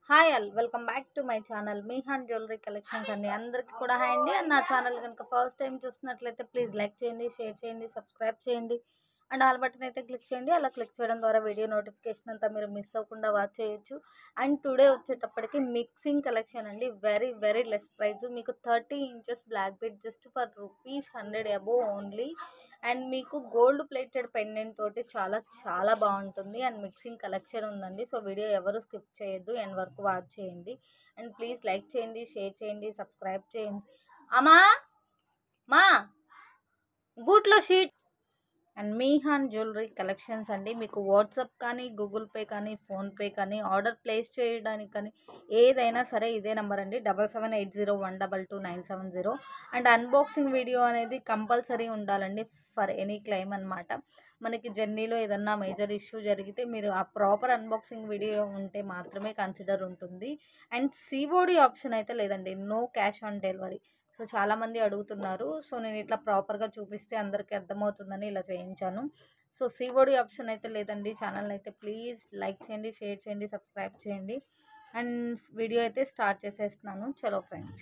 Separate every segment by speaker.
Speaker 1: hi all welcome back to my channel మీహాన్ jewellery collections అండి అందరికీ కూడా హాయ్ అండి అండ్ నా ఛానల్ కనుక ఫస్ట్ టైం చూస్తున్నట్లయితే ప్లీజ్ లైక్ చేయండి షేర్ చేయండి సబ్స్క్రైబ్ చేయండి అండ్ ఆల్ బటన్ అయితే క్లిక్ చేయండి అలా క్లిక్ చేయడం ద్వారా వీడియో నోటిఫికేషన్ అంతా మీరు మిస్ అవ్వకుండా వాచ్ చేయొచ్చు అండ్ టుడే వచ్చేటప్పటికి మిక్సింగ్ కలెక్షన్ అండి వెరీ వెరీ లెస్ ప్రైస్ మీకు thirty inches black bead just for rupees hundred above only and మీకు గోల్డ్ ప్లేటెడ్ పెండెంట్ తోటి చాలా చాలా బాగుంటుంది అండ్ మిక్సింగ్ కలెక్షన్ ఉందండి సో వీడియో ఎవరు స్కిప్ చేయొద్దు ఎండ్ వరకు వాచ్ చేయండి అండ్ ప్లీజ్ లైక్ చేయండి షేర్ చేయండి సబ్స్క్రైబ్ చేయండి అమ్మా మా గూట్లో షీట్ అండ్ మీహాన్ జ్యువెలరీ కలెక్షన్స్ అండి మీకు వాట్సాప్ కానీ గూగుల్ పే కానీ ఫోన్పే కానీ ఆర్డర్ ప్లేస్ చేయడానికి కానీ ఏదైనా సరే ఇదే నెంబర్ అండి double seven eight zero one double two nine seven zero and unboxing video అనేది కంపల్సరీ ఉండాలండి ఫర్ ఎనీ క్లైమ్ అనమాట మనకి జర్నీలో ఏదన్నా మేజర్ ఇష్యూ జరిగితే మీరు ఆ ప్రాపర్ అన్బాక్సింగ్ వీడియో ఉంటే మాత్రమే కన్సిడర్ ఉంటుంది అండ్ సిఓడి ఆప్షన్ అయితే లేదండి no cash on delivery so చాలామంది అడుగుతున్నారు సో నేను ఇట్లా ప్రాపర్గా చూపిస్తే అందరికీ అర్థమవుతుందని ఇలా చేయించాను సో సిఓడి ఆప్షన్ అయితే లేదండి ఛానల్ అయితే ప్లీజ్ లైక్ చేయండి షేర్ చేయండి సబ్స్క్రైబ్ చేయండి అండ్ వీడియో అయితే స్టార్ట్ చేసేస్తున్నాను చలో ఫ్రెండ్స్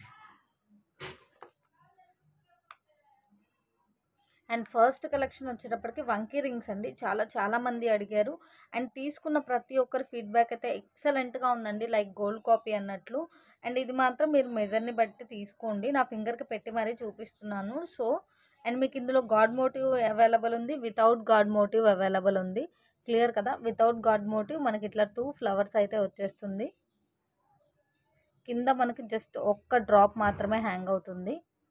Speaker 1: అండ్ ఫస్ట్ కలెక్షన్ వచ్చేటప్పటికి వంకీ రింగ్స్ అండి చాలా చాలా మంది అడిగారు అండ్ తీసుకున్న ప్రతి ఒక్కరి ఫీడ్బ్యాక్ అయితే ఎక్సలెంట్గా ఉందండి లైక్ గోల్డ్ కాపీ అన్నట్లు అండ్ ఇది మాత్రం మీరు మెజర్ని బట్టి తీసుకోండి నా ఫింగర్కి పెట్టి మరీ చూపిస్తున్నాను సో అండ్ మీకు ఇందులో గాడ్ మోటివ్ అవైలబుల్ ఉంది వితౌట్ గాడ్ మోటివ్ అవైలబుల్ ఉంది క్లియర్ కదా వితౌట్ గాడ్ మోటివ్ మనకి ఇట్లా టూ ఫ్లవర్స్ అయితే వచ్చేస్తుంది కింద మనకి జస్ట్ ఒక్క డ్రాప్ మాత్రమే హ్యాంగ్ అవుతుంది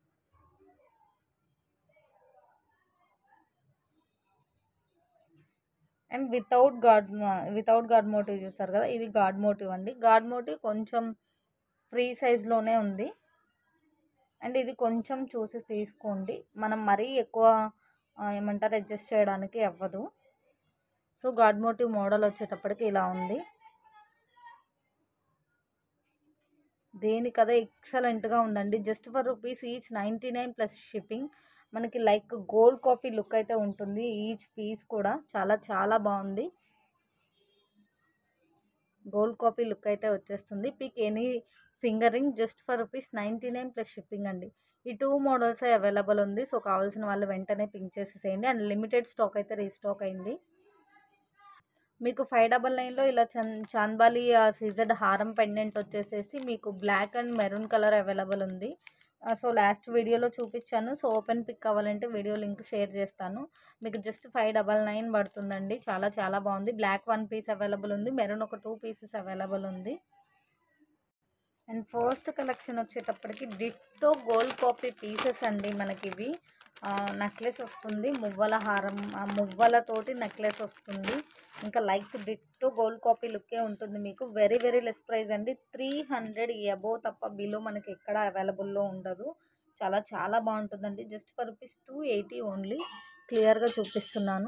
Speaker 1: and without god without god motif చూస్తారు కదా ఇది గాడ్ మోటివ్ అండి గాడ్ మోటివ్ కొంచెం ఫ్రీ సైజ్లోనే ఉంది అండ్ ఇది కొంచెం చూసి తీసుకోండి మనం మరీ ఎక్కువ ఏమంటారు అడ్జస్ట్ చేయడానికి అవ్వదు సో గాడ్ మోటివ్ మోడల్ వచ్చేటప్పటికి ఇలా ఉంది దేనికదే ఎక్సలెంట్గా ఉందండి just for rupees each ninety nine plus shipping మనకి లైక్ గోల్డ్ కాపీ లుక్ అయితే ఉంటుంది ఈచ్ పీస్ కూడా చాలా చాలా బాగుంది గోల్డ్ కాపీ లుక్ అయితే వచ్చేస్తుంది pick any fingering just for rupees ninety nine plus shipping అండి ఈ టూ మోడల్స్ అవైలబుల్ ఉంది సో కావాల్సిన వాళ్ళు వెంటనే పింక్ చేసేసేయండి అండ్ లిమిటెడ్ స్టాక్ అయితే రీస్టాక్ అయింది మీకు ఫైవ్ డబల్ నైన్లో ఇలా చన్ చాంద్బాలి సీజెడ్ హారం పెండెంట్ వచ్చేసేసి మీకు black and maroon colour available ఉంది సో లాస్ట్ వీడియోలో చూపించాను సో ఓపెన్ పిక్ కావాలంటే వీడియో లింక్ షేర్ చేస్తాను మీకు జస్ట్ ఫైవ్ డబల్ నైన్ పడుతుందండి చాలా చాలా బాగుంది బ్లాక్ వన్ పీస్ అవైలబుల్ ఉంది మెరూన్ ఒక టూ పీసెస్ అవైలబుల్ ఉంది అండ్ ఫస్ట్ కలెక్షన్ వచ్చేటప్పటికి డిట్టో గోల్డ్ కాపీ పీసెస్ అండి మనకి ఇవి నెక్లెస్ వస్తుంది మువ్వల హారం మువ్వలతోటి నెక్లెస్ వస్తుంది ఇంకా లైక్ డిట్టో గోల్డ్ కాపీ లుక్కే ఉంటుంది మీకు వెరీ వెరీ లెస్ ప్రైస్ అండి త్రీ హండ్రెడ్ అబోవ్ తప్ప బిలో మనకి ఎక్కడ అవైలబుల్లో ఉండదు చాలా చాలా బాగుంటుందండి just for rupees two eighty only క్లియర్గా చూపిస్తున్నాను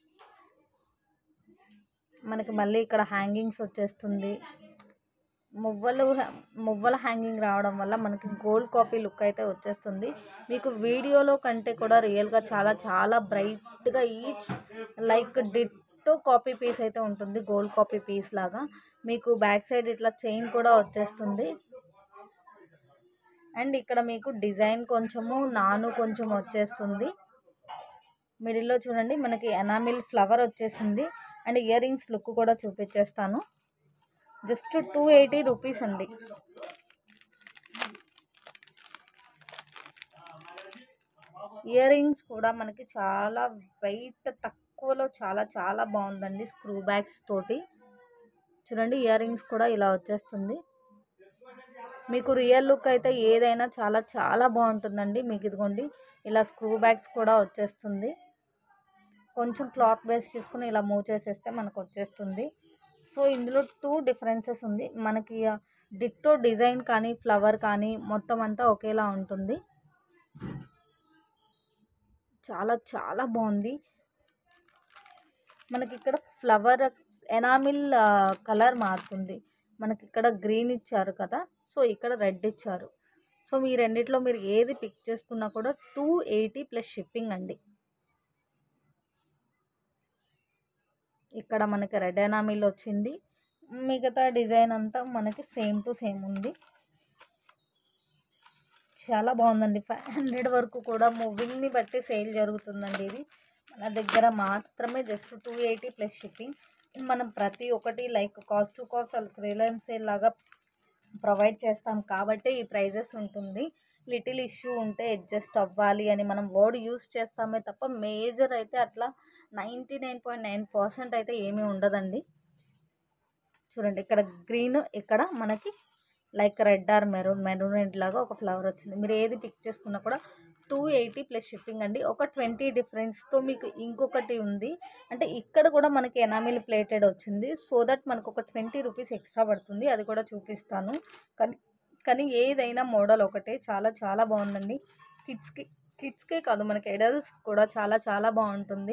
Speaker 1: మనకి మళ్ళీ ఇక్కడ హ్యాంగింగ్స్ వచ్చేస్తుంది మువ్వలు మువ్వల హ్యాంగింగ్ రావడం వల్ల మనకి గోల్డ్ కాపీ లుక్ అయితే వచ్చేస్తుంది మీకు వీడియోలో కంటే కూడా రియల్గా చాలా చాలా బ్రైట్గా each like ditto copy piece అయితే ఉంటుంది గోల్డ్ కాపీ పీస్ లాగా మీకు బ్యాక్ సైడ్ ఇట్లా చైన్ కూడా వచ్చేస్తుంది అండ్ ఇక్కడ మీకు డిజైన్ కొంచెము నాను కొంచెం వచ్చేస్తుంది మిడిల్లో చూడండి మనకి ఎనామిల్ ఫ్లవర్ వచ్చేసింది అండ్ ఇయర్ రింగ్స్ లుక్ కూడా చూపించేస్తాను జస్ట్ టూ ఎయిటీ రూపీస్ అండి ఇయర్ రింగ్స్ కూడా మనకి చాలా వెయిట్ తక్కువలో చాలా చాలా బాగుందండి స్క్రూ బ్యాగ్స్ తోటి చూడండి ఇయర్ రింగ్స్ కూడా ఇలా వచ్చేస్తుంది మీకు రియల్ లుక్ అయితే ఏదైనా చాలా చాలా బాగుంటుందండి మీకు ఇదిగోండి ఇలా స్క్రూ బ్యాగ్స్ కూడా వచ్చేస్తుంది కొంచెం క్లాత్ బేస్ చేసుకుని ఇలా మూవ్ చేసేస్తే మనకు వచ్చేస్తుంది సో ఇందులో టూ డిఫరెన్సెస్ ఉంది మనకి డిట్టో డిజైన్ కానీ ఫ్లవర్ కానీ మొత్తం అంతా ఒకేలా ఉంటుంది చాలా చాలా బాగుంది మనకి ఇక్కడ ఫ్లవర్ ఎనామిల్ కలర్ మారుతుంది మనకి ఇక్కడ గ్రీన్ ఇచ్చారు కదా సో ఇక్కడ రెడ్ ఇచ్చారు సో మీ రెండిట్లో మీరు ఏది పిక్ చేసుకున్నా కూడా టూ ఎయిటీ ప్లస్ షిప్పింగ్ అండి ఇక్కడ మనకి రెడ్ ఎనామిల్ వచ్చింది మిగతా డిజైన్ అంతా మనకి సేమ్ టు సేమ్ ఉంది చాలా బాగుందండి ఫైవ్ హండ్రెడ్ వరకు కూడా మూవింగ్ని బట్టి సేల్ జరుగుతుందండి ఇది మన దగ్గర మాత్రమే just two eighty plus shipping మనం ప్రతి ఒక్కటి లైక్ కాస్ట్ టు కాస్ట్ వాళ్ళకి రిలయన్స్ సేల్ లాగా ప్రొవైడ్ చేస్తాం కాబట్టి ఈ ప్రైజెస్ ఉంటుంది లిటిల్ ఇష్యూ ఉంటే అడ్జస్ట్ అవ్వాలి అని మనం వర్డ్ యూస్ చేస్తామే తప్ప మేజర్ అయితే అట్లా ninety nine point nine percent అయితే ఏమీ ఉండదండి చూడండి ఇక్కడ గ్రీన్ ఇక్కడ మనకి like red or maroon maroon red లాగా ఒక ఫ్లవర్ వచ్చింది మీరు ఏది పిక్ చేసుకున్నా కూడా టూ ఎయిటీ ప్లస్ షిప్పింగ్ అండి ఒక ట్వంటీ డిఫరెన్స్తో మీకు ఇంకొకటి ఉంది అంటే ఇక్కడ కూడా మనకి ఎనామిల్ ప్లేటెడ్ వచ్చింది సో దట్ మనకు ఒక ట్వంటీ రూపీస్ ఎక్స్ట్రా పడుతుంది అది కూడా చూపిస్తాను కానీ కానీ ఏదైనా మోడల్ ఒకటే చాలా చాలా బాగుందండి కిడ్స్కి కిడ్స్కే కాదు మనకి ఎడల్ట్స్ కూడా చాలా చాలా బాగుంటుంది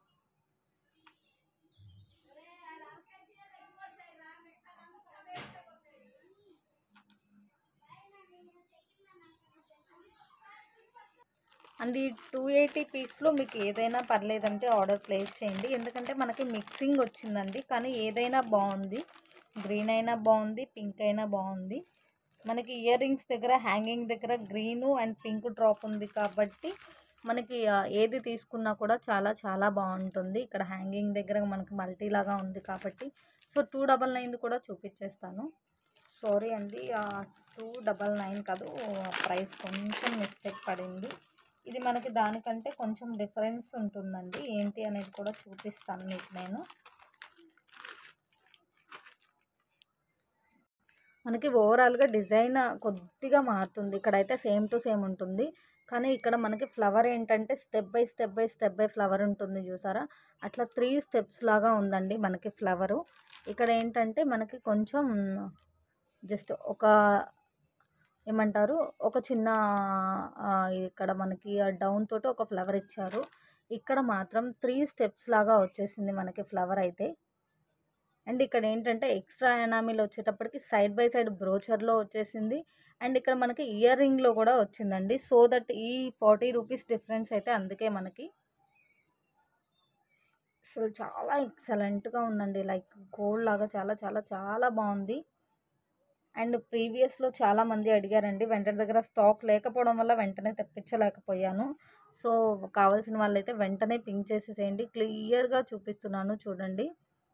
Speaker 1: అండ్ ఈ టూ ఎయిటీ పీస్లో మీకు ఏదైనా పర్లేదంటే ఆర్డర్ ప్లేస్ చేయండి ఎందుకంటే మనకి మిక్సింగ్ వచ్చిందండి కానీ ఏదైనా బాగుంది గ్రీన్ అయినా బాగుంది పింక్ అయినా బాగుంది మనకి ఇయర్ రింగ్స్ దగ్గర హ్యాంగింగ్ దగ్గర గ్రీను అండ్ పింక్ డ్రాప్ ఉంది కాబట్టి మనకి ఆ, ఏది తీసుకున్నా కూడా చాలా చాలా బాగుంటుంది ఇక్కడ హ్యాంగింగ్ దగ్గర మనకి మల్టీ లాగా ఉంది కాబట్టి సో టూ డబల్ నైన్ కూడా చూపించేస్తాను సారీ అండి టూ డబల్ నైన్ కాదు ప్రైస్ కొంచెం మిస్టేక్ పడింది ఇది మనకి దానికంటే కొంచెం డిఫరెన్స్ ఉంటుందండి ఏంటి అనేది కూడా చూపిస్తాను మీకు నేను మనకి ఓవరాల్గా డిజైన్ కొద్దిగా మారుతుంది ఇక్కడైతే సేమ్ టు సేమ్ ఉంటుంది కానీ ఇక్కడ మనకి ఫ్లవర్ ఏంటంటే step by step by step by flower ఉంటుంది చూసారా అట్లా త్రీ స్టెప్స్ లాగా ఉందండి మనకి ఫ్లవరు ఇక్కడ ఏంటంటే మనకి కొంచెం జస్ట్ ఒక ఏమంటారు ఒక చిన్న ఆ, ఇక్కడ మనకి డౌన్ తోటి ఒక ఫ్లవర్ ఇచ్చారు ఇక్కడ మాత్రం త్రీ స్టెప్స్ లాగా వచ్చేసింది మనకి ఫ్లవర్ అయితే అండ్ ఇక్కడ ఏంటంటే ఎక్స్ట్రా ఎనామిల్ వచ్చేటప్పటికి సైడ్ బై సైడ్ బ్రోచర్లో వచ్చేసింది అండ్ ఇక్కడ మనకి ఇయర్ రింగ్లో కూడా వచ్చిందండి సో దట్ ఈ ఫార్టీ రూపీస్ డిఫరెన్స్ అయితే అందుకే మనకి అసలు చాలా ఎక్సలెంట్గా ఉందండి లైక్ గోల్డ్ లాగా చాలా చాలా చాలా బాగుంది అండ్ ప్రీవియస్లో చాలా మంది అడిగారండి వెంటనే దగ్గర స్టాక్ లేకపోవడం వల్ల వెంటనే తెప్పించలేకపోయాను సో కావాల్సిన వాళ్ళైతే వెంటనే పింక్ చేసేసేయండి క్లియర్గా చూపిస్తున్నాను చూడండి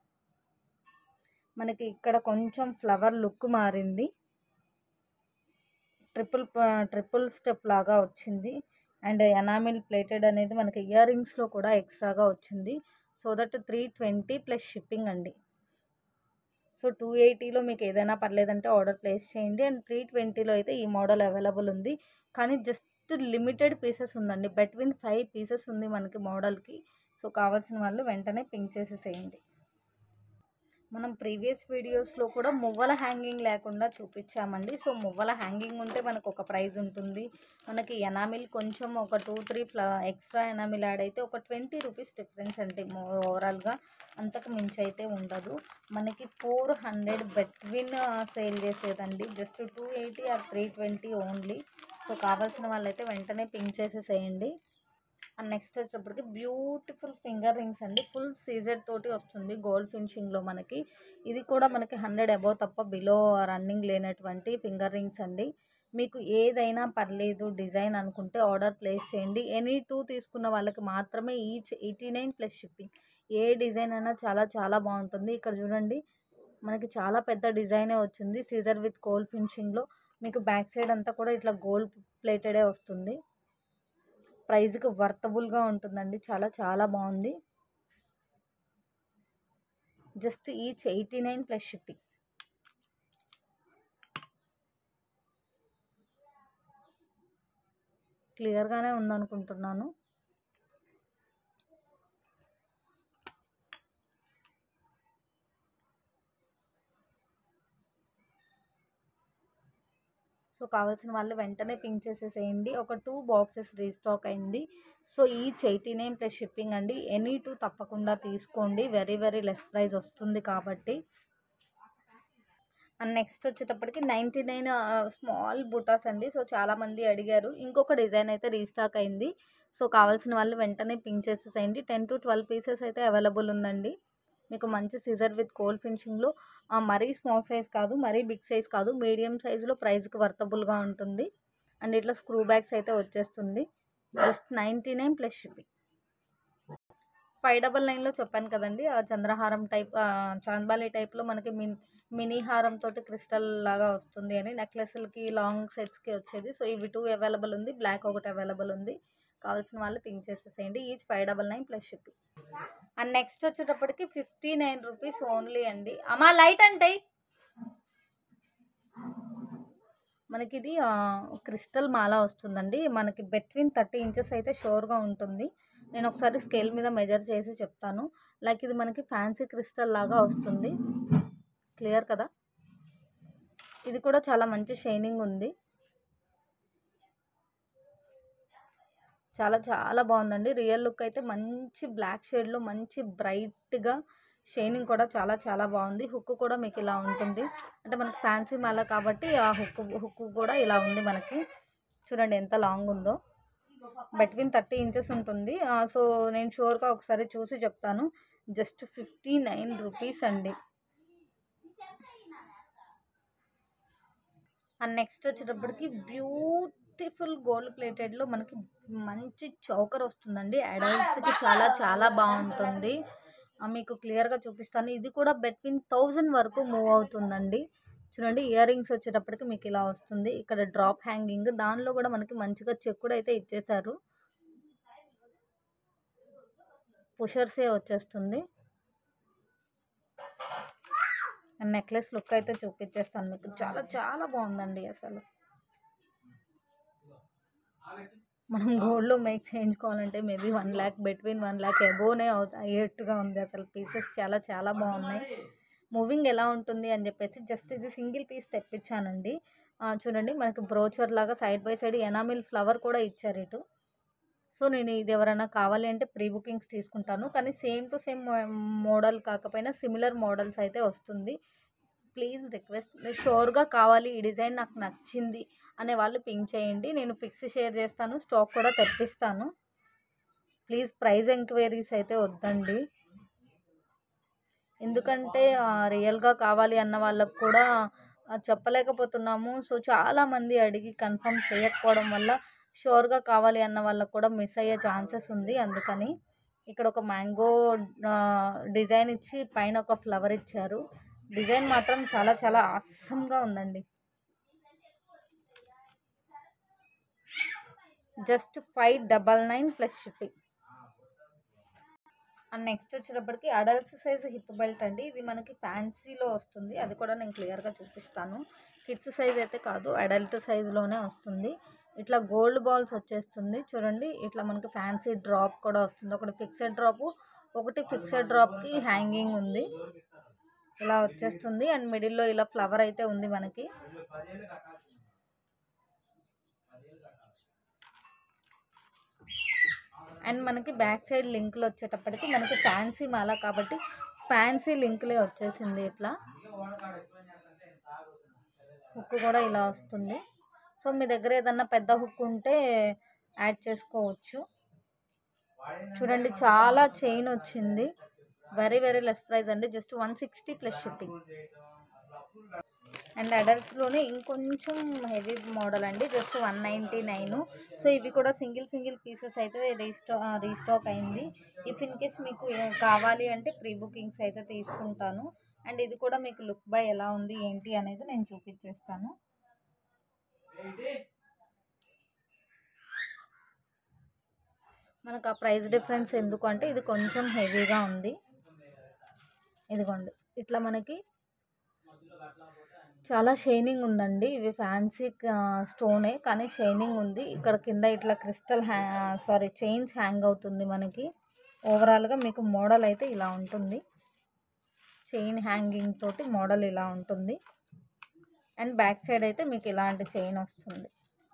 Speaker 1: మనకి ఇక్కడ కొంచెం ఫ్లవర్ లుక్ మారింది ట్రిపుల్ ట్రిపుల్ స్టెప్ లాగా వచ్చింది అండ్ ఎనామిల్ ప్లేటెడ్ అనేది మనకి ఇయర్ రింగ్స్లో కూడా ఎక్స్ట్రాగా వచ్చింది so that three twenty plus shipping అండి సో టూ ఎయిటీలో మీకు ఏదైనా పర్లేదంటే ఆర్డర్ ప్లేస్ చేయండి అండ్ త్రీ ట్వంటీలో అయితే ఈ మోడల్ అవైలబుల్ ఉంది కానీ జస్ట్ లిమిటెడ్ పీసెస్ ఉందండి బిట్వీన్ ఫైవ్ పీసెస్ ఉంది మనకి మోడల్కి సో కావాల్సిన వాళ్ళు వెంటనే పింక్ చేసేసేయండి మనం ప్రీవియస్ వీడియోస్లో కూడా మువ్వల హ్యాంగింగ్ లేకుండా చూపించామండి సో మువ్వల హ్యాంగింగ్ ఉంటే మనకు ఒక ప్రైజ్ ఉంటుంది మనకి ఎనామిల్ కొంచెం ఒక టూ త్రీ ఫ్లా ఎక్స్ట్రా ఎనామిల్ యాడ్ అయితే ఒక ట్వంటీ రూపీస్ డిఫరెన్స్ అంటే ఓవరాల్గా అంతకు మించి అయితే ఉండదు మనకి ఫోర్ హండ్రెడ్ బిట్వీన్ సేల్ చేసేదండి just two eighty or three twenty only so కావాల్సిన వాళ్ళైతే వెంటనే పింక్ చేసేసేయండి అండ్ నెక్స్ట్ వచ్చేటప్పటికి బ్యూటిఫుల్ ఫింగర్ రింగ్స్ అండి ఫుల్ సీజర్ తోటి వస్తుంది గోల్డ్ ఫినిషింగ్లో మనకి ఇది కూడా మనకి హండ్రెడ్ అబౌవ్ తప్ప బిలో రన్నింగ్ లేనటువంటి ఫింగర్ రింగ్స్ అండి మీకు ఏదైనా పర్లేదు డిజైన్ అనుకుంటే ఆర్డర్ ప్లేస్ చేయండి ఎనీ టూ తీసుకున్న వాళ్ళకి మాత్రమే each eighty nine plus shipping ఏ డిజైన్ అయినా చాలా చాలా బాగుంటుంది ఇక్కడ చూడండి మనకి చాలా పెద్ద డిజైనే వచ్చింది సీజర్ విత్ గోల్డ్ ఫినిషింగ్లో మీకు బ్యాక్ సైడ్ అంతా కూడా ఇట్లా గోల్డ్ ప్లేటెడే వస్తుంది ప్రైస్కి వర్తబుల్గా ఉంటుందండి చాలా చాలా బాగుంది just each eighty nine plus shipping క్లియర్గానే ఉందనుకుంటున్నాను సో కావాల్సిన వాళ్ళు వెంటనే పింక్ చేసేసేయండి ఒక టూ బాక్సెస్ రీస్టాక్ అయింది so each eighty nine plus shipping అండి ఎనీ టూ తప్పకుండా తీసుకోండి వెరీ వెరీ లెస్ ప్రైస్ వస్తుంది కాబట్టి అండ్ నెక్స్ట్ వచ్చేటప్పటికి నైంటీ నైన్ స్మాల్ బుటాస్ అండి సో చాలామంది అడిగారు ఇంకొక డిజైన్ అయితే రీస్టాక్ అయింది సో కావాల్సిన వాళ్ళు వెంటనే పింక్ చేసేసేయండి టెన్ టు ట్వెల్వ్ పీసెస్ అయితే అవైలబుల్ ఉందండి మీకు మంచి సిజర్ విత్ కోల్డ్ ఫినిషింగ్లో మరీ స్మాల్ సైజ్ కాదు మరీ బిగ్ సైజ్ కాదు మీడియం సైజులో ప్రైస్కి వర్తబుల్గా ఉంటుంది అండ్ ఇట్లా స్క్రూ బ్యాగ్స్ అయితే వచ్చేస్తుంది just ninety nine plus shipping five double నైన్లో చెప్పాను కదండి ఆ చంద్రహారం టైప్ చాంద్బాలి టైప్లో మనకి మిన్ మినీ హారం తోటి క్రిస్టల్ లాగా వస్తుంది అని నెక్లెస్లకి లాంగ్ సెట్స్కి వచ్చేది సో ఇవి టూ అవైలబుల్ ఉంది బ్లాక్ ఒకటి అవైలబుల్ ఉంది కావాల్సిన వాళ్ళు పింక్ చేసేసేయండి each five double nine plus shipping and next వచ్చేటప్పటికి ఫిఫ్టీ నైన్ రూపీస్ ఓన్లీ అండి అమ్మా లైట్ అంటే మనకి ఇది క్రిస్టల్ మాల వస్తుందండి మనకి బిట్వీన్ థర్టీ ఇంచెస్ అయితే షోర్గా ఉంటుంది నేను ఒకసారి స్కేల్ మీద మెజర్ చేసి చెప్తాను లైక్ ఇది మనకి ఫ్యాన్సీ క్రిస్టల్ లాగా వస్తుంది క్లియర్ కదా ఇది కూడా చాలా మంచి షైనింగ్ ఉంది చాలా చాలా బాగుందండి రియల్ లుక్ అయితే మంచి బ్లాక్ షేడ్లో మంచి బ్రైట్గా షైనింగ్ కూడా చాలా చాలా బాగుంది హుక్ కూడా మీకు ఇలా ఉంటుంది అంటే మనకి ఫ్యాన్సీ మాల కాబట్టి ఆ హుక్ హుక్ కూడా ఇలా ఉంది మనకి చూడండి ఎంత లాంగ్ ఉందో బిట్వీన్ థర్టీ ఇంచెస్ ఉంటుంది సో నేను షూర్గా ఒకసారి చూసి చెప్తాను జస్ట్ ఫిఫ్టీ నైన్ రూపీస్ అండి అండ్ నెక్స్ట్ వచ్చేటప్పటికి బ్యూటిఫుల్ గోల్డ్ ప్లేటెడ్లో మనకి మంచి చౌకర్ వస్తుందండి అడల్ట్స్కి చాలా చాలా బాగుంటుంది ఆ, మీకు క్లియర్గా చూపిస్తాను ఇది కూడా బిట్వీన్ థౌజండ్ వరకు మూవ్ అవుతుందండి చూడండి ఇయర్ రింగ్స్ వచ్చేటప్పటికి మీకు ఇలా వస్తుంది ఇక్కడ డ్రాప్ హ్యాంగింగ్ దానిలో కూడా మనకి మంచిగా చెక్కుడు అయితే ఇచ్చేసారు పుషర్సే వచ్చేస్తుంది నెక్లెస్ లుక్ అయితే చూపించేస్తాను మీకు చాలా చాలా బాగుందండి అసలు మనం గోల్డ్లో మేక్ చేయించుకోవాలంటే maybe one lakh between one lakh ఎబోనే అవుతా అయ్యేట్టుగా ఉంది అసలు పీసెస్ చాలా చాలా బాగున్నాయి మూవింగ్ ఎలా ఉంటుంది అని చెప్పేసి జస్ట్ ఇది సింగిల్ పీస్ తెప్పించానండి ఆ, చూడండి మనకి బ్రోచర్ లాగా side by side enamel flower కూడా ఇచ్చారు ఇటు సో నేను ఇది ఎవరైనా కావాలి అంటే ప్రీ బుకింగ్స్ తీసుకుంటాను కానీ సేమ్ టు సేమ్ మోడల్ కాకపోయినా సిమిలర్ మోడల్స్ అయితే వస్తుంది ప్లీజ్ రిక్వెస్ట్ షోర్గా కావాలి ఈ డిజైన్ నాకు నచ్చింది అనే వాళ్ళు పింక్ చేయండి నేను పిక్స్ షేర్ చేస్తాను స్టాక్ కూడా తెప్పిస్తాను ప్లీజ్ ప్రైస్ ఎంక్వైరీస్ అయితే వద్దండి ఎందుకంటే రియల్గా కావాలి అన్న వాళ్ళకు కూడా ఆ, చెప్పలేకపోతున్నాము సో చాలామంది అడిగి కన్ఫర్మ్ చేయకపోవడం వల్ల షూర్గా కావాలి అన్న వాళ్ళకు కూడా మిస్ అయ్యే ఛాన్సెస్ ఉంది అందుకని ఇక్కడ ఒక మ్యాంగో డిజైన్ ఇచ్చి పైన ఒక ఫ్లవర్ ఇచ్చారు డిజైన్ మాత్రం చాలా చాలా ఆసమ్గా ఉందండి just five double nine plus shipping and next వచ్చేటప్పటికి అడల్ట్ సైజ్ హిప్ బెల్ట్ అండి ఇది మనకి ఫ్యాన్సీలో వస్తుంది అది కూడా నేను క్లియర్గా చూపిస్తాను కిడ్స్ సైజ్ అయితే కాదు అడల్ట్ సైజులోనే వస్తుంది ఇట్లా గోల్డ్ బాల్స్ వచ్చేస్తుంది చూడండి ఇట్లా మనకి ఫ్యాన్సీ డ్రాప్ కూడా వస్తుంది ఒకటి ఫిక్సెడ్ డ్రాప్ ఒకటి ఫిక్సెడ్ డ్రాప్కి హ్యాంగింగ్ ఉంది ఇలా వచ్చేస్తుంది అండ్ మిడిల్లో ఇలా ఫ్లవర్ అయితే ఉంది మనకి అండ్ మనకి బ్యాక్ సైడ్ లింకులు వచ్చేటప్పటికి మనకి ఫ్యాన్సీ మాల కాబట్టి ఫ్యాన్సీ లింకులే వచ్చేసింది ఇట్లా హుక్ కూడా ఇలా వస్తుంది సో మీ దగ్గర ఏదన్నా పెద్ద హుక్ ఉంటే యాడ్ చేసుకోవచ్చు చూడండి చాలా చైన్ వచ్చింది వెరీ వెరీ లెస్ ప్రైస్ అండి just one sixty plus shipping and అడల్ట్స్లోనే ఇంకొంచెం హెవీ మోడల్ అండి just one ninety nine so ఇవి కూడా సింగిల్ సింగిల్ పీసెస్ అయితే రీస్టా రీస్టాక్ అయింది ఇఫ్ ఇన్ కేస్ మీకు ఏ- కావాలి అంటే ప్రీ బుకింగ్స్ అయితే తీసుకుంటాను అండ్ ఇది కూడా మీకు లుక్ బై ఎలా ఉంది ఏంటి అనేది నేను చూపించేస్తాను మనకు ఆ ప్రైస్ డిఫరెన్స్ ఎందుకు అంటే ఇది కొంచెం హెవీగా ఉంది ఇదిగోండి ఇట్లా మనకి చాలా షైనింగ్ ఉందండి ఇవి ఫ్యాన్సీ స్టోనే కానీ షైనింగ్ ఉంది ఇక్కడ కింద ఇట్లా క్రిస్టల్ హ్యా సారీ చైన్స్ హ్యాంగ్ అవుతుంది మనకి ఓవరాల్గా మీకు మోడల్ అయితే ఇలా ఉంటుంది చైన్ హ్యాంగింగ్ తోటి మోడల్ ఇలా ఉంటుంది అండ్ బ్యాక్ సైడ్ అయితే మీకు ఇలాంటి చైన్ వస్తుంది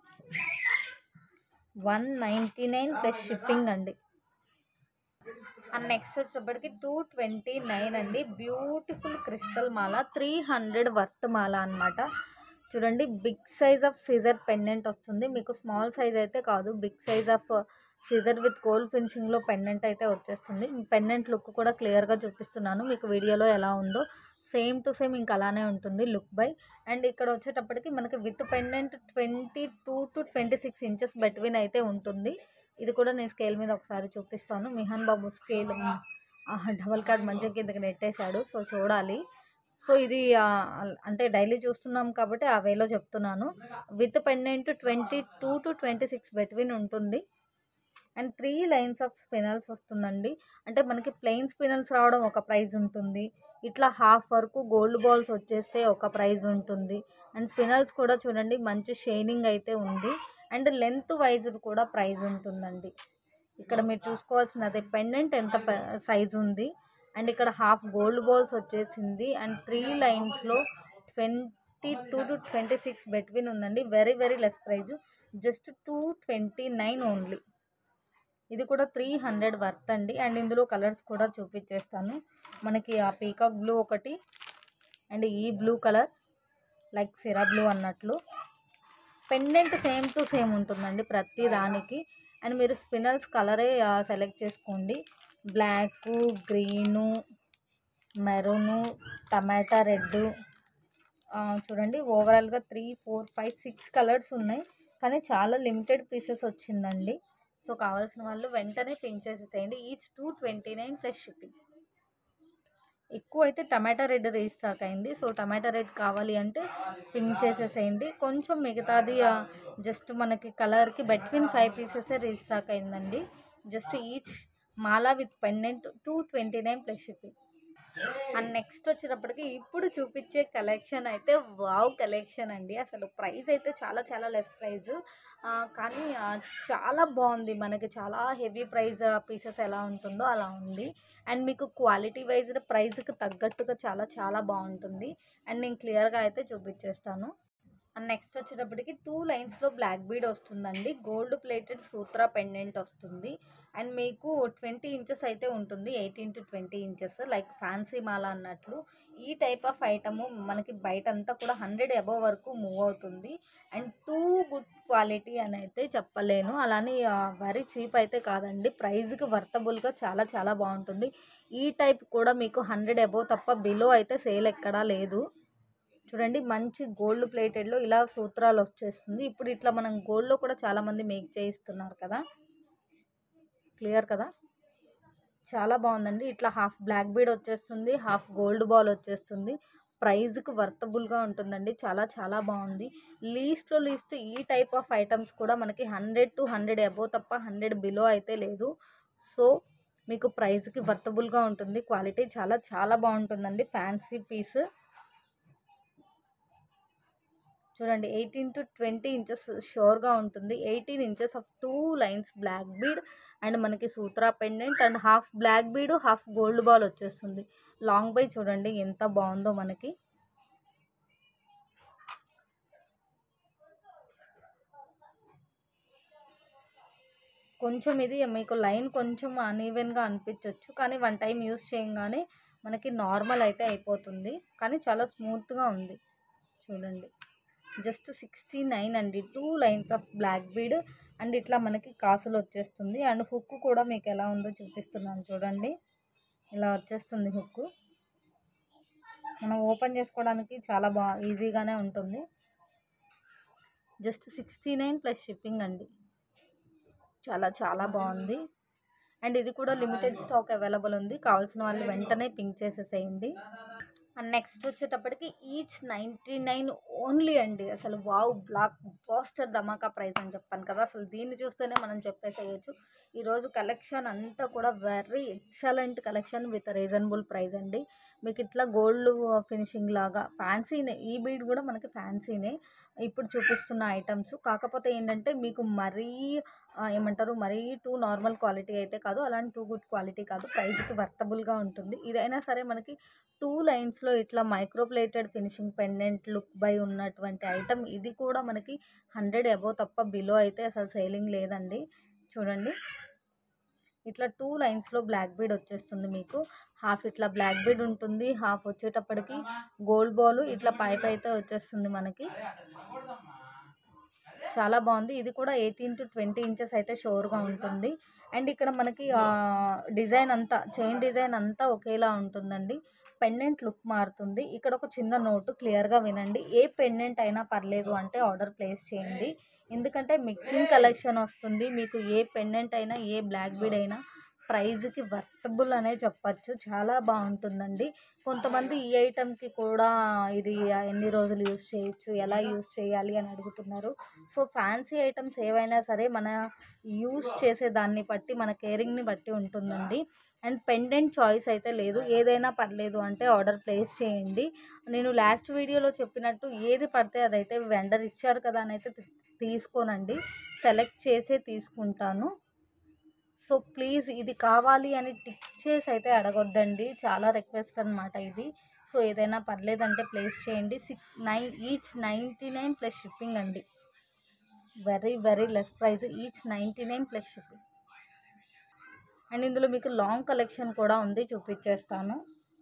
Speaker 1: one ninety nine plus shipping అండి అండ్ నెక్స్ట్ వచ్చేటప్పటికి టూ ట్వంటీ నైన్ అండి బ్యూటిఫుల్ క్రిస్టల్ మాల త్రీ హండ్రెడ్ వర్త్ మాల అనమాట చూడండి big size of Caesar pendant వస్తుంది మీకు స్మాల్ సైజ్ అయితే కాదు big size of Caesar with gold ఫినిషింగ్లో పెండెంట్ అయితే వచ్చేస్తుంది పెండెంట్ లుక్ కూడా క్లియర్గా చూపిస్తున్నాను మీకు వీడియోలో ఎలా ఉందో సేమ్ టు సేమ్ ఇంకా అలానే ఉంటుంది లుక్ బై అండ్ ఇక్కడ వచ్చేటప్పటికి మనకి with pendant twenty two to twenty six inches between అయితే ఉంటుంది ఇది కూడా నేను స్కేల్ మీద ఒకసారి చూపిస్తాను మిహాన్ బాబు స్కేల్ డబల్ కార్డ్ మంచిగా కిందకి నెట్టేశాడు సో చూడాలి సో ఇది ఆ, అంటే డైలీ చూస్తున్నాం కాబట్టి ఆ వేలో చెప్తున్నాను with pendant twenty two to twenty six between ఉంటుంది and three lines of spinels వస్తుందండి అంటే మనకి ప్లెయిన్ స్పినల్స్ రావడం ఒక ప్రైజ్ ఉంటుంది ఇట్లా హాఫ్ వరకు గోల్డ్ బాల్స్ వచ్చేస్తే ఒక ప్రైజ్ ఉంటుంది అండ్ స్పినల్స్ కూడా చూడండి మంచి షైనింగ్ అయితే ఉంది అండ్ లెంత్ వైజ్ కూడా ప్రైజ్ ఉంటుందండి ఇక్కడ మీరు చూసుకోవాల్సిన అదే పెండెంట్ ఎంత సైజ్ ఉంది అండ్ ఇక్కడ హాఫ్ గోల్డ్ బాల్స్ వచ్చేసింది అండ్ త్రీ లైన్స్లో twenty two to twenty six between ఉందండి very very less price just two twenty nine only ఇది కూడా త్రీ హండ్రెడ్ వర్త్ అండి అండ్ ఇందులో కలర్స్ కూడా చూపించేస్తాను మనకి ఆ పీకాక్ బ్లూ ఒకటి అండ్ ఈ బ్లూ కలర్ లైక్ సిరా బ్లూ అన్నట్లు పెండెంట్ సేమ్ టు సేమ్ ఉంటుందండి ప్రతి దానికి అండ్ మీరు స్పినల్స్ కలరే సెలెక్ట్ చేసుకోండి బ్లాక్ గ్రీను మెరూను టమాటా రెడ్ చూడండి ఓవరాల్గా three four five six colours ఉన్నాయి కానీ చాలా లిమిటెడ్ పీసెస్ వచ్చిందండి సో కావాల్సిన వాళ్ళు వెంటనే పింక్ చేసేసేయండి each two twenty nine plus shipping ఎక్కువ అయితే టమాటా రెడ్ రీస్టాక్ అయింది సో టమాటా రెడ్ కావాలి అంటే పింక్ చేసేసేయండి కొంచెం మిగతాది జస్ట్ మనకి కలర్కి బెట్వీన్ ఫైవ్ పీసెసే రీస్టాక్ అయిందండి జస్ట్ ఈచ్ మాలా with pendant two twenty nine plus shipping and next వచ్చేటప్పటికి ఇప్పుడు చూపించే కలెక్షన్ అయితే వావ్ కలెక్షన్ అండి అసలు ప్రైస్ అయితే చాలా చాలా లెస్ ప్రైస్ కానీ ఆ, చాలా బాగుంది మనకి చాలా హెవీ ప్రైస్ పీసెస్ ఎలా ఉంటుందో అలా ఉంది అండ్ మీకు క్వాలిటీ వైజ్ ప్రైస్కి తగ్గట్టుగా చాలా చాలా బాగుంటుంది అండ్ నేను క్లియర్గా అయితే చూపించేస్తాను అండ్ నెక్స్ట్ వచ్చేటప్పటికి టూ లైన్స్లో బ్లాక్ బీడ్ వస్తుందండి గోల్డ్ ప్లేటెడ్ సూత్రా పెండెంట్ వస్తుంది అండ్ మీకు ట్వంటీ ఇంచెస్ అయితే ఉంటుంది eighteen to twenty inches like fancy మాల అన్నట్లు ఈ టైప్ ఆఫ్ ఐటమ్ మనకి బయట అంతా కూడా హండ్రెడ్ అబవ్ వరకు మూవ్ అవుతుంది అండ్ టూ గుడ్ క్వాలిటీ అని అయితే చెప్పలేను అలానే వెరీ చీప్ అయితే కాదండి ప్రైస్కి వర్తబుల్గా చాలా చాలా బాగుంటుంది ఈ టైప్ కూడా మీకు హండ్రెడ్ అబవ్ తప్ప బిలో అయితే సేల్ ఎక్కడా లేదు చూడండి మంచి గోల్డ్ ప్లేటెడ్లో ఇలా సూత్రాలు వచ్చేస్తుంది ఇప్పుడు ఇట్లా మనం గోల్డ్లో కూడా చాలామంది మేక్ చేయిస్తున్నారు కదా క్లియర్ కదా చాలా బాగుందండి ఇట్లా హాఫ్ బ్లాక్ బీడ్ వచ్చేస్తుంది హాఫ్ గోల్డ్ బాల్ వచ్చేస్తుంది ప్రైస్కి వర్తబుల్గా ఉంటుందండి చాలా చాలా బాగుంది లీస్ట్లో లీస్ట్ ఈ టైప్ ఆఫ్ ఐటమ్స్ కూడా మనకి హండ్రెడ్ టు హండ్రెడ్ అబోవ్ తప్ప హండ్రెడ్ బిలో అయితే లేదు సో మీకు ప్రైస్కి వర్తబుల్గా ఉంటుంది క్వాలిటీ చాలా చాలా బాగుంటుందండి ఫ్యాన్సీ పీస్ చూడండి ఎయిటీన్ టు ట్వంటీ ఇంచెస్ షోర్గా ఉంటుంది eighteen inches of two lines black bead and మనకి sutra pendant and half black bead half gold ball వచ్చేస్తుంది లాంగ్ బై చూడండి ఎంత బాగుందో మనకి కొంచెం ఇది మీకు లైన్ కొంచెం అన్ఈవెన్గా అనిపించవచ్చు కానీ వన్ టైం యూస్ చేయగానే మనకి నార్మల్ అయితే అయిపోతుంది కానీ చాలా స్మూత్గా ఉంది చూడండి జస్ట్ సిక్స్టీ నైన్ అండి two lines of black bead and ఇట్లా మనకి కాసులు వచ్చేస్తుంది అండ్ హుక్ కూడా మీకు ఎలా ఉందో చూపిస్తున్నాను చూడండి ఇలా వచ్చేస్తుంది హుక్ మనం ఓపెన్ చేసుకోవడానికి చాలా బా ఈజీగానే ఉంటుంది just sixty nine plus shipping అండి చాలా చాలా బాగుంది అండ్ ఇది కూడా లిమిటెడ్ స్టాక్ అవైలబుల్ ఉంది కావాల్సిన వాళ్ళు వెంటనే పింక్ చేసేసేయండి అండ్ నెక్స్ట్ వచ్చేటప్పటికి ఈచ్ నైంటీ నైన్ ఓన్లీ అండి అసలు వావ్ బ్లాక్ బాస్టర్ ధమాకా ప్రైస్ అని చెప్పాను కదా అసలు దీన్ని చూస్తేనే మనం చెప్పేసేయచ్చు ఈరోజు కలెక్షన్ అంతా కూడా very excellent collection with reasonable price అండి మీకు ఇట్లా గోల్డ్ ఫినిషింగ్ లాగా ఫ్యాన్సీనే ఈ బీడ్ కూడా మనకి ఫ్యాన్సీనే ఇప్పుడు చూపిస్తున్న ఐటమ్స్ కాకపోతే ఏంటంటే మీకు మరీ ఆ, ఏమంటారు మరీ టూ నార్మల్ క్వాలిటీ అయితే కాదు అలాంటి టూ గుడ్ క్వాలిటీ కాదు ప్రైస్కి వర్తబుల్గా ఉంటుంది ఇదైనా సరే మనకి టూ లైన్స్లో ఇట్లా microplated finishing pendant look by ఉన్నటువంటి ఐటమ్ ఇది కూడా మనకి హండ్రెడ్ అబోవ్ తప్ప బిలో అయితే అసలు సేలింగ్ లేదండి చూడండి ఇట్లా టూ లైన్స్లో బ్లాక్ బీడ్ వచ్చేస్తుంది మీకు హాఫ్ ఇట్లా బ్లాక్ బీడ్ ఉంటుంది హాఫ్ వచ్చేటప్పటికి గోల్డ్ బాల్ ఇట్లా పైప్ అయితే వచ్చేస్తుంది మనకి చాలా బాగుంది ఇది కూడా ఎయిటీన్ టు ట్వంటీ ఇంచెస్ అయితే షోర్గా ఉంటుంది అండ్ ఇక్కడ మనకి ఆ, డిజైన్ అంతా చైన్ డిజైన్ అంతా ఒకేలా ఉంటుందండి పెండెంట్ లుక్ మారుతుంది ఇక్కడ ఒక చిన్న నోటు క్లియర్గా వినండి ఏ పెండెంట్ అయినా పర్లేదు అంటే ఆర్డర్ ప్లేస్ చేయండి ఎందుకంటే మిక్సింగ్ కలెక్షన్ వస్తుంది మీకు ఏ పెండెంట్ అయినా ఏ బ్లాక్ బీడ్ అయినా ప్రైజ్కి వర్తబుల్ అనే చెప్పచ్చు చాలా బాగుంటుందండి కొంతమంది ఈ ఐటెంకి కూడా ఇది ఎన్ని రోజులు యూస్ చేయొచ్చు ఎలా యూస్ చేయాలి అని అడుగుతున్నారు సో ఫ్యాన్సీ ఐటమ్స్ ఏవైనా సరే మన యూస్ చేసే దాన్ని బట్టి మన కేరింగ్ని బట్టి ఉంటుందండి అండ్ పెండెంట్ చాయిస్ అయితే లేదు ఏదైనా పర్లేదు అంటే ఆర్డర్ ప్లేస్ చేయండి నేను లాస్ట్ వీడియోలో చెప్పినట్టు ఏది పడితే అదైతే వెండర్ ఇచ్చారు కదా అని అయితే తీ- తీసుకోనండి సెలెక్ట్ చేసే తీసుకుంటాను సో ప్లీజ్ ఇది కావాలి అని టిక్ చేసి అయితే అడగొద్దండి చాలా రిక్వెస్ట్ అనమాట ఇది సో ఏదైనా పర్లేదంటే ప్లేస్ చేయండి six nine each ninety nine plus shipping అండి very very less price each ninety nine plus shipping and ఇందులో మీకు లాంగ్ కలెక్షన్ కూడా ఉంది చూపించేస్తాను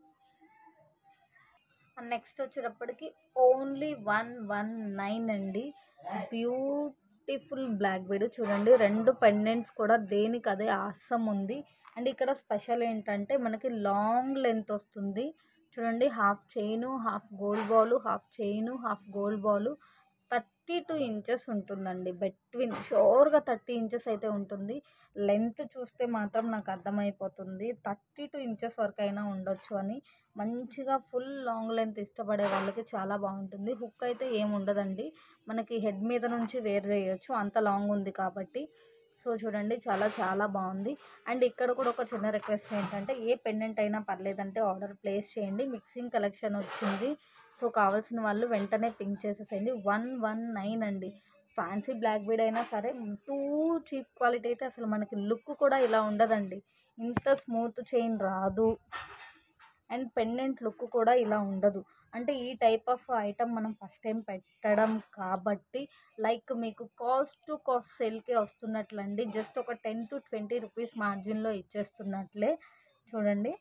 Speaker 1: నెక్స్ట్ వచ్చేటప్పటికి ఓన్లీ వన్ వన్ నైన్ అండి బ్యూటిఫుల్ బ్లాక్ బీడ్ చూడండి రెండు పెండెంట్స్ కూడా దేనికి అదే ఆసం ఉంది అండ్ ఇక్కడ స్పెషల్ ఏంటంటే మనకి లాంగ్ లెంత్ వస్తుంది చూడండి half chain half gold ball half chain half gold ball thirty two inches ఉంటుందండి బిట్వీన్ షోర్గా థర్టీ ఇంచెస్ అయితే ఉంటుంది లెంత్ చూస్తే మాత్రం నాకు అర్థమైపోతుంది థర్టీ టూ ఇంచెస్ వరకు అయినా ఉండొచ్చు అని మంచిగా ఫుల్ లాంగ్ లెంత్ ఇష్టపడే వాళ్ళకి చాలా బాగుంటుంది హుక్ అయితే ఏమి ఉండదండి మనకి హెడ్ మీద నుంచి వేర్ చేయొచ్చు అంత లాంగ్ ఉంది కాబట్టి సో చూడండి చాలా చాలా బాగుంది అండ్ ఇక్కడ కూడా ఒక చిన్న రిక్వెస్ట్ ఏంటంటే ఏ పెండెంట్ అయినా పర్లేదంటే ఆర్డర్ ప్లేస్ చేయండి మిక్సింగ్ కలెక్షన్ వచ్చింది సో కావాల్సిన వాళ్ళు వెంటనే పింక్ చేసేసేయండి వన్ వన్ నైన్ అండి ఫ్యాన్సీ బ్లాక్ బీడ్ అయినా సరే టూ చీప్ క్వాలిటీ అయితే అసలు మనకి లుక్ కూడా ఇలా ఉండదండి ఇంత స్మూత్ చైన్ రాదు అండ్ పెండెంట్ లుక్ కూడా ఇలా ఉండదు అంటే ఈ టైప్ ఆఫ్ ఐటమ్ మనం ఫస్ట్ టైం పెట్టడం కాబట్టి లైక్ మీకు కాస్ట్ టు కాస్ట్ సేల్కే వస్తున్నట్లండి జస్ట్ ఒక టెన్ టు ట్వంటీ రూపీస్ మార్జిన్లో ఇచ్చేస్తున్నట్లే చూడండి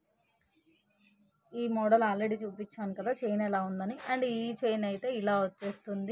Speaker 1: ఈ మోడల్ ఆల్రెడీ చూపించాను కదా చైన్ ఎలా ఉందని అండ్ ఈ చైన్ అయితే ఇలా వచ్చేస్తుంది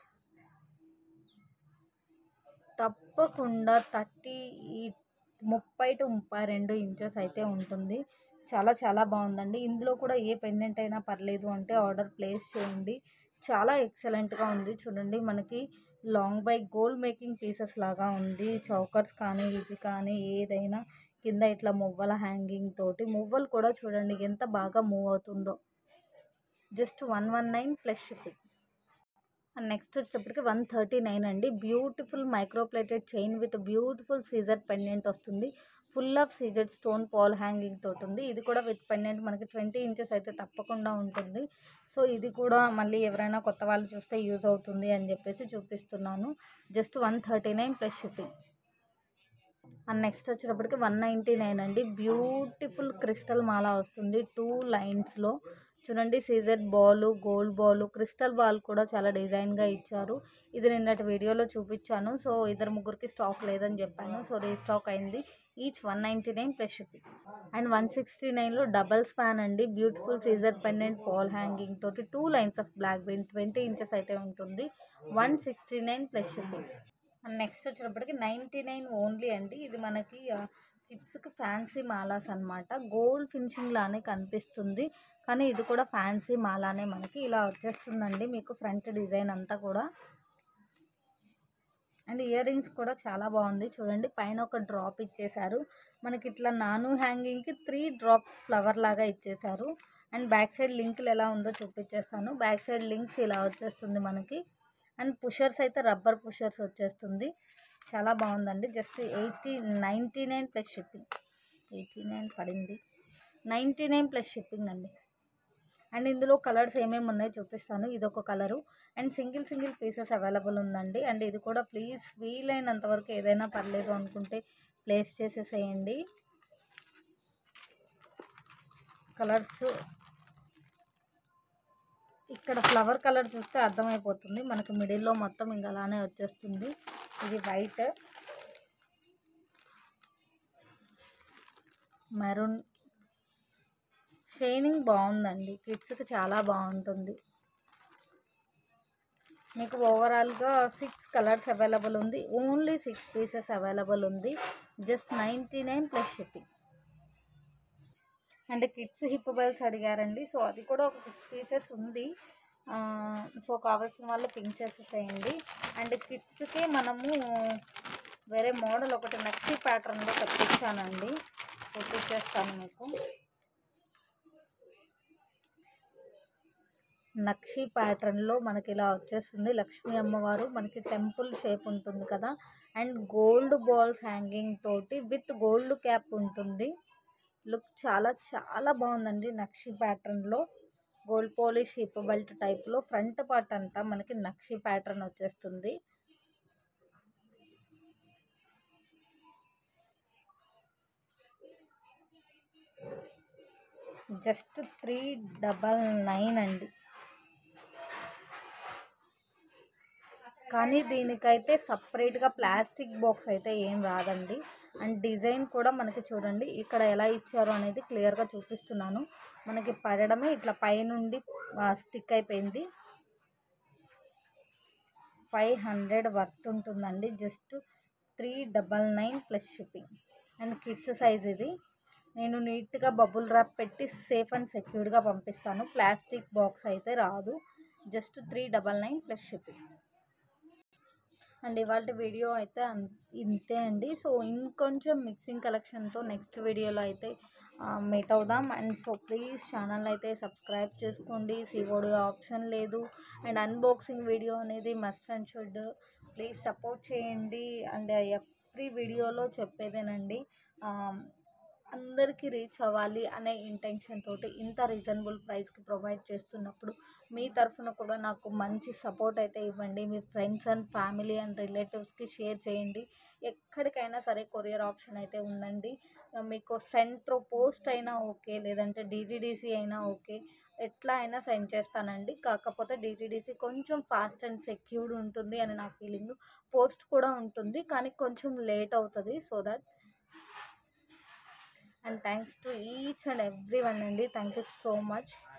Speaker 1: తప్పకుండా థర్టీ ముప్పై టు ముప్పై రెండు ఇంచెస్ అయితే ఉంటుంది చాలా చాలా బాగుందండి ఇందులో కూడా ఏ పెండెంట్ అయినా పర్లేదు అంటే ఆర్డర్ ప్లేస్ చేయండి చాలా ఎక్సలెంట్గా ఉంది చూడండి మనకి long by gold making pieces లాగా ఉంది చౌకర్స్ కానీ ఇవి కానీ ఏదైనా కింద ఇట్లా మువ్వల హ్యాంగింగ్ తోటి మువ్వలు కూడా చూడండి ఎంత బాగా మూవ్ అవుతుందో just one one nine plus shipping and next వచ్చేటప్పటికి వన్ థర్టీ నైన్ అండి beautiful microplated chain with beautiful Caesar pendant వస్తుంది full of CZ stone ball hanging తోటి ఉంది ఇది కూడా విత్ పెండెంట్ మనకి ట్వంటీ ఇంచెస్ అయితే తప్పకుండా ఉంటుంది సో ఇది కూడా మళ్ళీ ఎవరైనా కొత్త వాళ్ళు చూస్తే యూజ్ అవుతుంది అని చెప్పేసి చూపిస్తున్నాను just one thirty nine plus shipping and next వచ్చేటప్పటికి వన్ నైంటీ నైన్ అండి బ్యూటిఫుల్ క్రిస్టల్ మాల వస్తుంది టూ లైన్స్లో చూడండి CZ ball gold ball crystal ball కూడా చాలా డిజైన్గా ఇచ్చారు ఇది నిన్నటి వీడియోలో చూపించాను సో ఇద్దరు ముగ్గురికి స్టాక్ లేదని చెప్పాను సో రీస్టాక్ అయింది each one ninety nine plus shipping and one sixty నైన్లో డబల్ స్పాన్ అండి beautiful Caesar pendant ball hanging తోటి two lines of black bead twenty inches అయితే ఉంటుంది one sixty nine plus shipping and next వచ్చేటప్పటికి ninety nine only అండి ఇది మనకి కిడ్స్కి ఫ్యాన్సీ మాలాస్ అనమాట గోల్డ్ ఫినిషింగ్ లానే కనిపిస్తుంది కానీ ఇది కూడా ఫ్యాన్సీ మాలానే మనకి ఇలా వచ్చేస్తుందండి మీకు ఫ్రంట్ డిజైన్ అంతా కూడా అండ్ ఇయర్ రింగ్స్ కూడా చాలా బాగుంది చూడండి పైన ఒక డ్రాప్ ఇచ్చేశారు మనకి ఇట్లా నాను హ్యాంగింగ్కి త్రీ డ్రాప్స్ ఫ్లవర్ లాగా ఇచ్చేశారు అండ్ బ్యాక్ సైడ్ లింకులు ఎలా ఉందో చూపించేస్తాను బ్యాక్ సైడ్ లింక్స్ ఇలా వచ్చేస్తుంది మనకి అండ్ పుషర్స్ అయితే రబ్బర్ పుషర్స్ వచ్చేస్తుంది చాలా బాగుందండి just eighty ninety nine plus shipping eighty nine పడింది నైంటీ నైన్ ప్లస్ షిప్పింగ్ అండి అండ్ ఇందులో కలర్స్ ఏమేమి ఉన్నాయో చూపిస్తాను ఇది ఒక colour and single single pieces available ఉందండి అండ్ ఇది కూడా ప్లీజ్ వీలైనంత వరకు ఏదైనా పర్లేదు అనుకుంటే ప్లేస్ చేసేసేయండి కలర్స్ ఇక్కడ ఫ్లవర్ కలర్ చూస్తే అర్థమైపోతుంది మనకి మిడిల్లో మొత్తం ఇంకా అలానే వచ్చేస్తుంది ఇది వైట్ మెరూన్ షైనింగ్ బాగుందండి కిడ్స్కి చాలా బాగుంటుంది మీకు ఓవరాల్గా సిక్స్ కలర్స్ అవైలబుల్ ఉంది ఓన్లీ సిక్స్ పీసెస్ అవైలబుల్ ఉంది just ninety nine plus shipping and kids hip bells అడిగారండి సో అది కూడా ఒక సిక్స్ పీసెస్ ఉంది ఆ, సో కావాల్సిన వాళ్ళు పింక్ చేసేసేయండి అండ్ కిడ్స్కి మనము వేరే మోడల్ ఒకటి నక్షి ప్యాటర్న్లో తెప్పించానండి చూపించేస్తాను మీకు నక్షి ప్యాటర్న్లో మనకి ఇలా వచ్చేస్తుంది లక్ష్మీ అమ్మవారు మనకి టెంపుల్ షేప్ ఉంటుంది కదా అండ్ గోల్డ్ బాల్స్ హ్యాంగింగ్ తోటి విత్ గోల్డ్ క్యాప్ ఉంటుంది లుక్ చాలా చాలా బాగుందండి నక్షి ప్యాటర్న్లో గోల్డ్ పాలిష్ హిప్ బెల్ట్ టైప్లో ఫ్రంట్ పార్ట్ అంతా మనకి నక్షి ప్యాటర్న్ వచ్చేస్తుంది జస్ట్ త్రీ డబల్ నైన్ అండి కానీ దీనికైతే సపరేట్గా ప్లాస్టిక్ బాక్స్ అయితే ఏం రాదండి అండ్ డిజైన్ కూడా మనకి చూడండి ఇక్కడ ఎలా ఇచ్చారు అనేది క్లియర్గా చూపిస్తున్నాను మనకి పడడమే ఇట్లా పైనుండి స్టిక్ అయిపోయింది ఫైవ్ హండ్రెడ్ వర్త్ ఉంటుందండి just three double nine plus shipping and kids size ఇది నేను నీట్గా బబుల్ ర్యాప్ పెట్టి సేఫ్ అండ్ సెక్యూర్డ్గా పంపిస్తాను ప్లాస్టిక్ బాక్స్ అయితే రాదు just three double nine plus shipping and ఇవాళ వీడియో అయితే అన్- ఇంతే అండి సో ఇంకొంచెం మిక్సింగ్ కలెక్షన్తో నెక్స్ట్ వీడియోలో అయితే మీట్ అవుదాం అండ్ సో ప్లీజ్ ఛానల్ అయితే సబ్స్క్రైబ్ చేసుకోండి సివోడి ఆప్షన్ లేదు అండ్ అన్బాక్సింగ్ వీడియో అనేది must and should please support చేయండి అండ్ ఎవ్రీ వీడియోలో చెప్పేదేనండి ఆ, అందరికీ రీచ్ అవ్వాలి అనే ఇంటెన్షన్ తోటి ఇంత రీజనబుల్ ప్రైస్కి ప్రొవైడ్ చేస్తున్నప్పుడు మీ తరఫున కూడా నాకు మంచి సపోర్ట్ అయితే ఇవ్వండి మీ ఫ్రెండ్స్ అండ్ ఫ్యామిలీ అండ్ రిలేటివ్స్కి షేర్ చేయండి ఎక్కడికైనా సరే కొరియర్ ఆప్షన్ అయితే ఉందండి మీకు సెండ్ త్రూ పోస్ట్ అయినా ఓకే లేదంటే డిటిడిసి అయినా ఓకే ఎట్లా అయినా సెండ్ చేస్తానండి కాకపోతే డిటిడిసి కొంచెం ఫాస్ట్ అండ్ సెక్యూర్డ్ ఉంటుంది అని నా ఫీలింగ్ పోస్ట్ కూడా ఉంటుంది కానీ కొంచెం లేట్ అవుతుంది so that and thanks to each and every one అండి థ్యాంక్ యూ సో మచ్